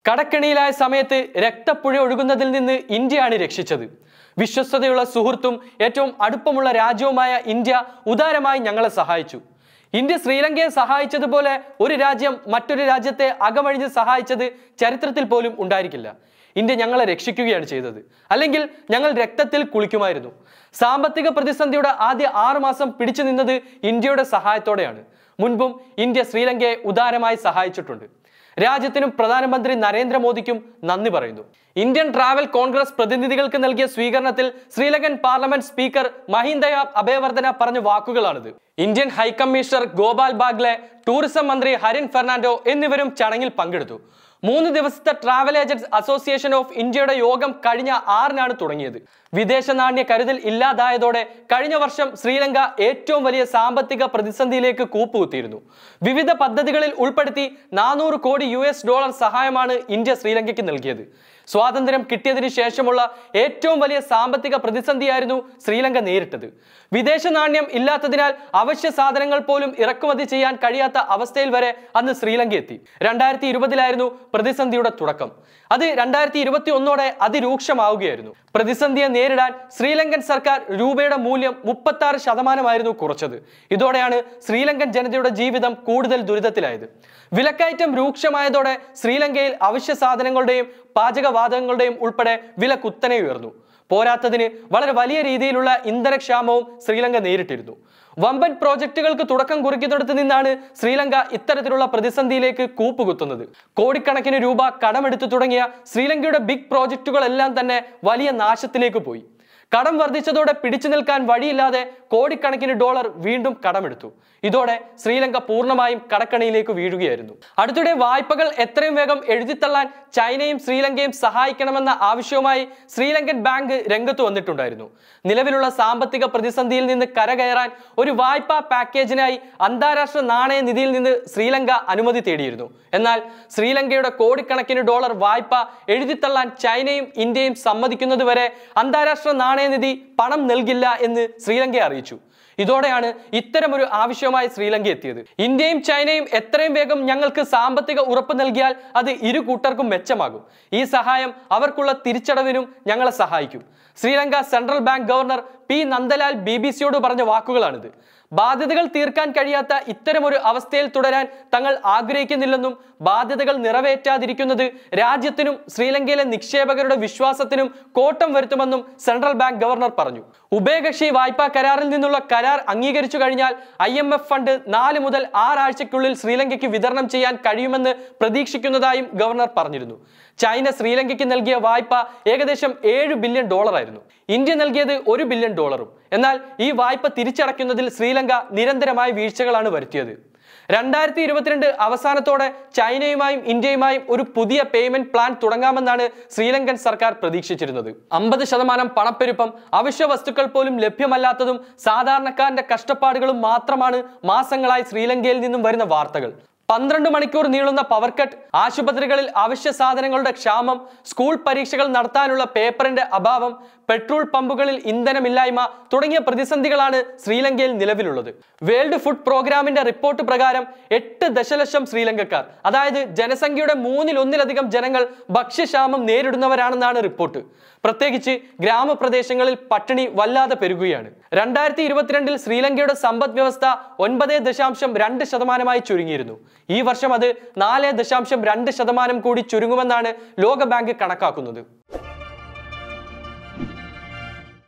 കടക്കെണിയിലായ സമയത്ത് രക്തപ്പുഴ ഒഴുകുന്നതിൽ നിന്ന് ഇന്ത്യയാണ് രക്ഷിച്ചത് വിശ്വസ്തതയുള്ള സുഹൃത്തും ഏറ്റവും അടുപ്പമുള്ള രാജ്യവുമായ ഇന്ത്യ ഉദാരമായി ഞങ്ങളെ സഹായിച്ചു ഇന്ത്യ ശ്രീലങ്കയെ സഹായിച്ചതുപോലെ ഒരു രാജ്യം മറ്റൊരു രാജ്യത്തെ അകമഴിഞ്ഞ് സഹായിച്ചത് ചരിത്രത്തിൽ പോലും ഉണ്ടായിരിക്കില്ല ഇന്ത്യ ഞങ്ങളെ രക്ഷിക്കുകയാണ് ചെയ്തത് അല്ലെങ്കിൽ ഞങ്ങൾ രക്തത്തിൽ കുളിക്കുമായിരുന്നു സാമ്പത്തിക പ്രതിസന്ധിയുടെ ആദ്യ ആറു മാസം പിടിച്ചു നിന്നത് ഇന്ത്യയുടെ സഹായത്തോടെയാണ് മുൻപും ഇന്ത്യ ശ്രീലങ്കയെ ഉദാരമായി സഹായിച്ചിട്ടുണ്ട് രാജ്യത്തിനും പ്രധാനമന്ത്രി നരേന്ദ്രമോദിക്കും നന്ദി പറയുന്നു ഇന്ത്യൻ ട്രാവൽ കോൺഗ്രസ് പ്രതിനിധികൾക്ക് നൽകിയ സ്വീകരണത്തിൽ ശ്രീലങ്കൻ പാർലമെന്റ് സ്പീക്കർ മഹിന്ദയ അഭയവർദ്ധന പറഞ്ഞ വാക്കുകളാണിത് Indian high commissioner Gopal Baglay tourism മന്ത്രി ഹരിൻ ഫെർണാൻഡോ എന്നിവരും ചടങ്ങിൽ പങ്കെടുത്തു മൂന്ന് ദിവസത്തെ ട്രാവൽ ഏജന്റ്സ് അസോസിയേഷൻ ഓഫ് ഇന്ത്യയുടെ യോഗം കഴിഞ്ഞ ആറിനാണ് തുടങ്ങിയത് വിദേശ നാണ്യ കരുതൽ ഇല്ലാതായതോടെ കഴിഞ്ഞ വർഷം ശ്രീലങ്ക ഏറ്റവും വലിയ സാമ്പത്തിക പ്രതിസന്ധിയിലേക്ക് കൂപ്പുകുത്തിയിരുന്നു വിവിധ പദ്ധതികളിൽ ഉൾപ്പെടുത്തി നാനൂറ് കോടി യു എസ് ഡോളർ സഹായമാണ് ഇന്ത്യ ശ്രീലങ്കയ്ക്ക് നൽകിയത് സ്വാതന്ത്ര്യം കിട്ടിയതിനു ശേഷമുള്ള ഏറ്റവും വലിയ സാമ്പത്തിക പ്രതിസന്ധിയായിരുന്നു ശ്രീലങ്ക നേരിട്ടത് വിദേശ നാണ്യം ഇല്ലാത്തതിനാൽ അവശ്യ സാധനങ്ങൾ പോലും ഇറക്കുമതി ചെയ്യാൻ കഴിയാത്ത അവസ്ഥയിൽ വരെ അന്ന് ശ്രീലങ്ക എത്തി രണ്ടായിരത്തി ഇരുപതിലായിരുന്നു പ്രതിസന്ധിയുടെ തുടക്കം അത് രണ്ടായിരത്തി ഇരുപത്തി ഒന്നോടെ അതിരൂക്ഷമാവുകയായിരുന്നു പ്രതിസന്ധിയെ നേരിടാൻ ശ്രീലങ്കൻ സർക്കാർ രൂപയുടെ മൂല്യം മുപ്പത്തി ആറ് ശതമാനമായിരുന്നു കുറച്ചത് ഇതോടെയാണ് ശ്രീലങ്കൻ ജനതയുടെ ജീവിതം കൂടുതൽ ദുരിതത്തിലായത് വിലക്കയറ്റം രൂക്ഷമായതോടെ ശ്രീലങ്കയിൽ അവശ്യ സാധനങ്ങളുടെയും പാചകവാതകങ്ങളുടെയും ഉൾപ്പെടെ വില കുത്തനെ ഉയർന്നു പോരാത്തതിന് വളരെ വലിയ രീതിയിലുള്ള ഇന്ധനക്ഷാമവും ശ്രീലങ്ക നേരിട്ടിരുന്നു വമ്പൻ പ്രോജക്റ്റുകൾക്ക് തുടക്കം കുറിക്കുന്നിടത്ത് നിന്നാണ് ശ്രീലങ്ക ഇത്തരത്തിലുള്ള പ്രതിസന്ധിയിലേക്ക് കൂപ്പുകുത്തുന്നത് കോടിക്കണക്കിന് രൂപ കടമെടുത്തു തുടങ്ങിയ ശ്രീലങ്കയുടെ ബിഗ് പ്രോജക്റ്റുകളെല്ലാം തന്നെ വലിയ നാശത്തിലേക്ക് പോയി കടം വർദ്ധിച്ചതോടെ പിടിച്ചു നിൽക്കാൻ വഴിയില്ലാതെ കോടിക്കണക്കിന് ഡോളർ വീണ്ടും കടമെടുത്തു ഇതോടെ ശ്രീലങ്ക പൂർണ്ണമായും കടക്കണിയിലേക്ക് വീഴുകയായിരുന്നു അടുത്തിടെ വായ്പകൾ എത്രയും വേഗം എഴുതിത്തള്ളാൻ ചൈനയും ശ്രീലങ്കയും സഹായിക്കണമെന്ന ആവശ്യവുമായി ശ്രീലങ്കൻ ബാങ്ക് രംഗത്ത് വന്നിട്ടുണ്ടായിരുന്നു നിലവിലുള്ള സാമ്പത്തിക പ്രതിസന്ധിയിൽ നിന്ന് കരകയറാൻ ഒരു വായ്പാ പാക്കേജിനായി അന്താരാഷ്ട്ര നാണയ നിധിയിൽ നിന്ന് ശ്രീലങ്ക അനുമതി തേടിയിരുന്നു എന്നാൽ ശ്രീലങ്കയുടെ കോടിക്കണക്കിന് ഡോളർ വായ്പ എഴുതിത്തള്ളാൻ ചൈനയും ഇന്ത്യയും സമ്മതിക്കുന്നതുവരെ അന്താരാഷ്ട്ര നാണയനിധി പണം നൽകില്ല എന്ന് ശ്രീലങ്കയെ അറിയിച്ചു ഇതോടെയാണ് ഇത്തരമൊരു ആവശ്യവുമായി ശ്രീലങ്ക എത്തിയത് ഇന്ത്യയും ചൈനയും എത്രയും വേഗം ഞങ്ങൾക്ക് സാമ്പത്തിക ഉറപ്പ് നൽകിയാൽ അത് ഇരു കൂട്ടർക്കും മെച്ചമാകും ഈ സഹായം അവർക്കുള്ള തിരിച്ചടവിനും ഞങ്ങളെ സഹായിക്കും Sri Lanka central bank governor P Nandalal B B സിയോട് പറഞ്ഞ വാക്കുകളാണിത് ബാധ്യതകൾ തീർക്കാൻ കഴിയാത്ത ഇത്തരമൊരു അവസ്ഥയിൽ തുടരാൻ തങ്ങൾ ആഗ്രഹിക്കുന്നില്ലെന്നും ബാധ്യതകൾ നിറവേറ്റാതിരിക്കുന്നത് രാജ്യത്തിനും ശ്രീലങ്കയിലെ നിക്ഷേപകരുടെ വിശ്വാസത്തിനും കോട്ടം വരുത്തുമെന്നും സെൻട്രൽ ബാങ്ക് ഗവർണർ പറഞ്ഞു ഉഭയകക്ഷി വായ്പാ കരാറിൽ നിന്നുള്ള കരാർ അംഗീകരിച്ചു കഴിഞ്ഞാൽ ഐ എം എഫ് ഫണ്ട് നാല് മുതൽ ആറാഴ്ചയ്ക്കുള്ളിൽ ശ്രീലങ്കയ്ക്ക് വിതരണം ചെയ്യാൻ കഴിയുമെന്ന് പ്രതീക്ഷിക്കുന്നതായും ഗവർണർ പറഞ്ഞിരുന്നു ചൈന ശ്രീലങ്കയ്ക്ക് നൽകിയ വായ്പ ഏകദേശം ഏഴ് ബില്യൺ ഡോളറായിരുന്നു ഇന്ത്യ നൽകിയത് ഒരു ബില്യൺ ഡോളറും എന്നാൽ ഈ വായ്പ തിരിച്ചടയ്ക്കുന്നതിൽ ശ്രീലങ്ക നിരന്തരമായ വീഴ്ചകളാണ് വരുത്തിയത് രണ്ടായിരത്തി ഇരുപത്തിരണ്ട് അവസാനത്തോടെ ചൈനയുമായും ഇന്ത്യയുമായും ഒരു പുതിയ പേയ്മെന്റ് പ്ലാൻ തുടങ്ങാമെന്നാണ് ശ്രീലങ്കൻ സർക്കാർ പ്രതീക്ഷിച്ചിരുന്നത് അമ്പത് ശതമാനം പണപ്പെരുപ്പം അവശ്യ വസ്തുക്കൾ പോലും ലഭ്യമല്ലാത്തതും സാധാരണക്കാരന്റെ കഷ്ടപ്പാടുകളും മാത്രമാണ് മാസങ്ങളായി ശ്രീലങ്കയിൽ നിന്നും വരുന്ന വാർത്തകൾ പന്ത്രണ്ട് മണിക്കൂർ നീളുന്ന പവർ കട്ട് ആശുപത്രികളിൽ അവശ്യ സാധനങ്ങളുടെ ക്ഷാമം സ്കൂൾ പരീക്ഷകൾ നടത്താനുള്ള പേപ്പറിന്റെ അഭാവം പെട്രോൾ പമ്പുകളിൽ ഇന്ധനമില്ലായ്മ തുടങ്ങിയ പ്രതിസന്ധികളാണ് ശ്രീലങ്കയിൽ നിലവിലുള്ളത് വേൾഡ് ഫുഡ് പ്രോഗ്രാമിന്റെ റിപ്പോർട്ട് പ്രകാരം എട്ട് ദശലക്ഷം ശ്രീലങ്കക്കാർ അതായത് ജനസംഖ്യയുടെ മൂന്നിൽ ഒന്നിലധികം ജനങ്ങൾ ഭക്ഷ്യക്ഷാമം നേരിടുന്നവരാണെന്നാണ് റിപ്പോർട്ട് പ്രത്യേകിച്ച് ഗ്രാമപ്രദേശങ്ങളിൽ പട്ടിണി വല്ലാതെ പെരുകുകയാണ് രണ്ടായിരത്തി ഇരുപത്തിരണ്ടിൽ ശ്രീലങ്കയുടെ സമ്പദ് വ്യവസ്ഥ ഒൻപത് ദശാംശം രണ്ട് ശതമാനമായി ചുരുങ്ങിയിരുന്നു ഈ വർഷം അത് നാല് ദശാംശം രണ്ട് ശതമാനം കൂടി ചുരുങ്ങുമെന്നാണ് ലോകബാങ്ക് കണക്കാക്കുന്നത്